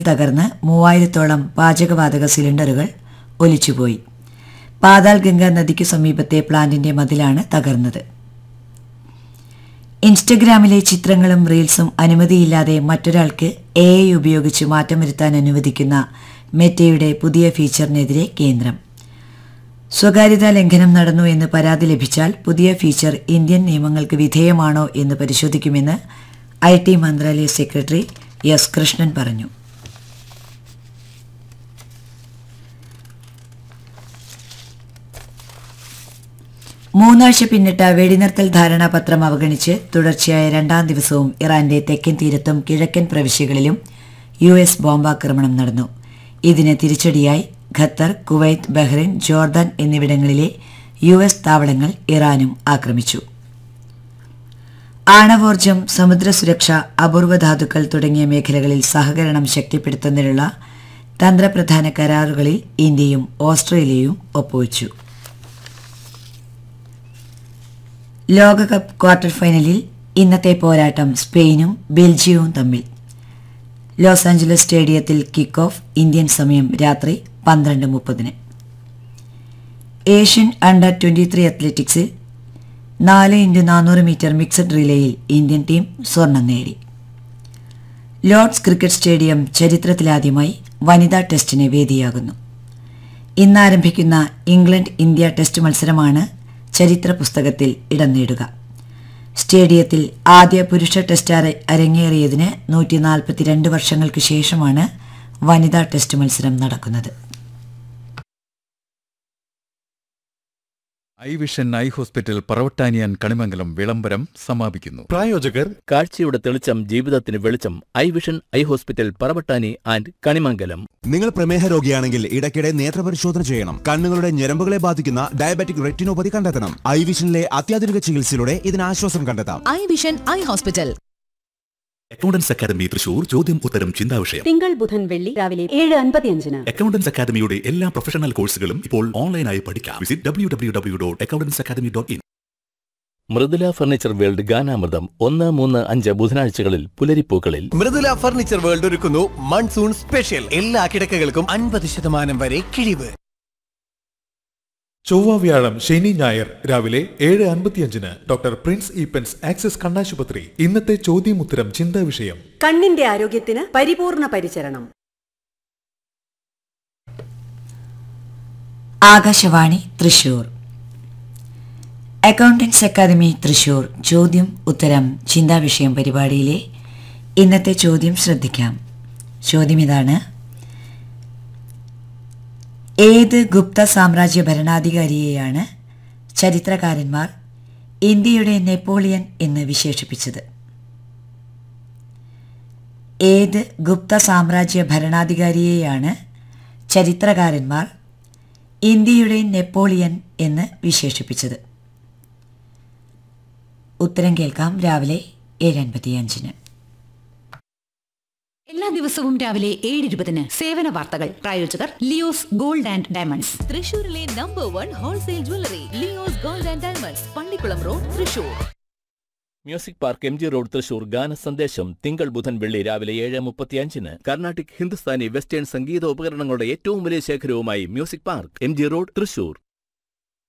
തകർന്ന് മൂവായിരത്തോളം പാചകവാതക സിലിണ്ടറുകൾ ഒലിച്ചുപോയി പാതാൽ ഗംഗ നദിക്കു സമീപത്തെ പ്ലാന്റിന്റെ മതിലാണ് തകർന്നത് ഇൻസ്റ്റഗ്രാമിലെ ചിത്രങ്ങളും റീൽസും അനുമതിയില്ലാതെ മറ്റൊരാൾക്ക് എ ഐ ഉപയോഗിച്ച് മാറ്റം വരുത്താൻ അനുവദിക്കുന്ന മെറ്റയുടെ പുതിയ ഫീച്ചറിനെതിരെ കേന്ദ്രം സ്വകാര്യതാ ലംഘനം നടന്നു എന്ന് പരാതി ലഭിച്ചാൽ പുതിയ ഫീച്ചർ ഇന്ത്യൻ നിയമങ്ങൾക്ക് വിധേയമാണോ എന്ന് പരിശോധിക്കുമെന്ന് ഐ ടി മന്ത്രാലയ സെക്രട്ടറി എസ് കൃഷ്ണൻ പറഞ്ഞു മൂന്നാഴ്ച പിന്നിട്ട വെടിനിർത്തൽ ധാരണാപത്രം അവഗണിച്ച് തുടർച്ചയായ രണ്ടാം ദിവസവും ഇറാന്റെ തെക്കൻ തീരത്തും കിഴക്കൻ പ്രവിശ്യകളിലും യു എസ് ബോംബാക്രമണം നടന്നു ഇതിന് തിരിച്ചടിയായി ഖത്തർ കുവൈത്ത് ബഹ്റൈൻ ജോർദാൻ എന്നിവിടങ്ങളിലെ യു എസ് താവളങ്ങൾ ഇറാനും ആക്രമിച്ചു ആണവോർജം സമുദ്ര സുരക്ഷ അപൂർവ ധാതുക്കൾ തുടങ്ങിയ മേഖലകളിൽ സഹകരണം ശക്തിപ്പെടുത്തുന്നതിനുള്ള തന്ത്രപ്രധാന കരാറുകളിൽ ഇന്ത്യയും ഓസ്ട്രേലിയയും ഒപ്പുവച്ചു ലോകകപ്പ് ക്വാർട്ടർ ഫൈനലിൽ ഇന്നത്തെ പോരാട്ടം സ്പെയിനും ബെൽജിയവും തമ്മിൽ ലോസ് ആഞ്ചലസ് സ്റ്റേഡിയത്തിൽ കിക്ക് ഓഫ് ഇന്ത്യൻ സമയം രാത്രി പന്ത്രണ്ട് മുപ്പതിന് ഏഷ്യൻ അണ്ടർ ട്വന്റി ത്രീ അത്ലറ്റിക്സിൽ നാല് ഇൻറ്റു നാനൂറ് മീറ്റർ മിക്സഡ് റിലേയിൽ ഇന്ത്യൻ ടീം സ്വർണം നേടി ലോർഡ്സ് ക്രിക്കറ്റ് സ്റ്റേഡിയം ചരിത്രത്തിലാദ്യമായി വനിതാ ടെസ്റ്റിന് വേദിയാകുന്നു ഇന്ന് ആരംഭിക്കുന്ന ഇംഗ്ലണ്ട് ഇന്ത്യ ടെസ്റ്റ് മത്സരമാണ് ചരിത്ര പുസ്തകത്തിൽ ഇടം നേടുക സ്റ്റേഡിയത്തിൽ ആദ്യ പുരുഷ ടെസ്റ്റ് അര- അരങ്ങേറിയതിന് നൂറ്റി നാൽപ്പത്തിരണ്ട് വർഷങ്ങൾക്ക് ശേഷമാണ് വനിതാ ടെസ്റ്റ് മത്സരം നടക്കുന്നത് ഐ വിഷൻ ഐ ഹോസ്പിറ്റൽ പറവട്ടാനിയാൻ കണിമംഗലം വിളംബരം സമാപിക്കുന്നു പ്രായോജകർ കാഴ്ചയുടെ തെളിച്ചം ജീവിതത്തിന് വെളിച്ചം eye vision eye hospital Paravattani and Kanimangalam നിങ്ങൾ പ്രമേഹ രോഗിയാണെങ്കിൽ ഇടയ്ക്കിടെ നേത്രപരിശോധന ചെയ്യണം കണ്ണുകളുടെ ഞരമ്പുകളെ ബാധിക്കുന്ന ഡയബറ്റിക് റെറ്റിനോപ്പതി കണ്ടെത്തണം ഐ വിഷനിലെ അത്യാധുനിക ചികിത്സയിലൂടെ ഇതിന് ആശ്വാസം കണ്ടെത്താം eye vision eye hospital accountants academy Thrissur ചോദ്യം ഉത്തരം ചിന്താവിഷയം തിങ്കൾ ബുധൻ വെള്ളി രാവിലെ ഏഴ് അൻപത്തിയഞ്ചിന് അക്കൗണ്ടൻസ് അക്കാദമിയുടെ എല്ലാ പ്രൊഫഷണൽ കോഴ്സുകളും ഇപ്പോൾ ഓൺലൈനായി പഠിക്കാം visit W W W dot accountants academy dot in Mridula furniture world ഗാനാമൃതം ഒന്ന് മൂന്ന് അഞ്ച് ബുധനാഴ്ചകളിൽ പുലരിപ്പൂക്കളിൽ മൃദുല ഫർണിച്ചർ വേൾഡ് ഒരുക്കുന്നു മൺസൂൺ സ്പെഷ്യൽ എല്ലാ കിടക്കകൾക്കും അൻപത് ശതമാനം വരെ കിഴിവ് ചൊവ്വ വ്യാഴം ശനി ഞായർ രാവിലെ ഏഴ് അൻപത്തിയഞ്ചിന് ഡോക്ടർ പ്രിൻസ് ഈപ്പൻസ് ആക്സിസ് കണ്ണാശുപത്രി ഇന്നത്തെ ചോദ്യമുത്തരം ചിന്താ വിഷയം കണ്ണിന്റെ ആരോഗ്യത്തിന് പരിപൂർണ പരിചരണം ആകാശവാണി തൃശൂർ അക്കൗണ്ടൻസ് അക്കാദമി തൃശൂർ ചോദ്യം ഉത്തരം ചിന്താവിഷയം പരിപാടിയിലെ ഇന്നത്തെ ചോദ്യം ശ്രദ്ധിക്കാം ചോദ്യം ഇതാണ് ഏത് ഗുപ്ത സാമ്രാജ്യ ഭരണാധികാരിയെയാണ് ചരിത്രകാരന്മാർ ഇന്ത്യയുടെ നെപ്പോളിയൻ എന്ന് വിശേഷിപ്പിച്ചത് ഏത് ഗുപ്ത സാമ്രാജ്യ ഭരണാധികാരിയെയാണ് ചരിത്രകാരന്മാർ ഇന്ത്യയുടെ നെപ്പോളിയൻ എന്ന് വിശേഷിപ്പിച്ചത് ഉത്തരം കേൾക്കാം രാവിലെ ഏഴ് അൻപത്തിയഞ്ചിന് എല്ലാ ദിവസവും രാവിലെ ഏഴ് ഇരുപതിന് സേവന വാർത്തകൾ പ്രായോജകർ ലിയോസ് ഗോൾഡ് ആൻഡ് ഡയമണ്ട്സ് തൃശൂരിലെ number one wholesale jewellery Leo's gold and diamonds Pallikulam road Thrissur music park M G road Thrissur ഗാന സന്ദേശം തിങ്കൾ ബുധൻ വെള്ളി രാവിലെ ഏഴ് മുപ്പത്തിയഞ്ചിന് കർണാട്ടിക് ഹിന്ദുസ്ഥാനി വെസ്റ്റേൺ സംഗീത ഉപകരണങ്ങളുടെ ഏറ്റവും വലിയ ശേഖരവുമായി music park M G road Thrissur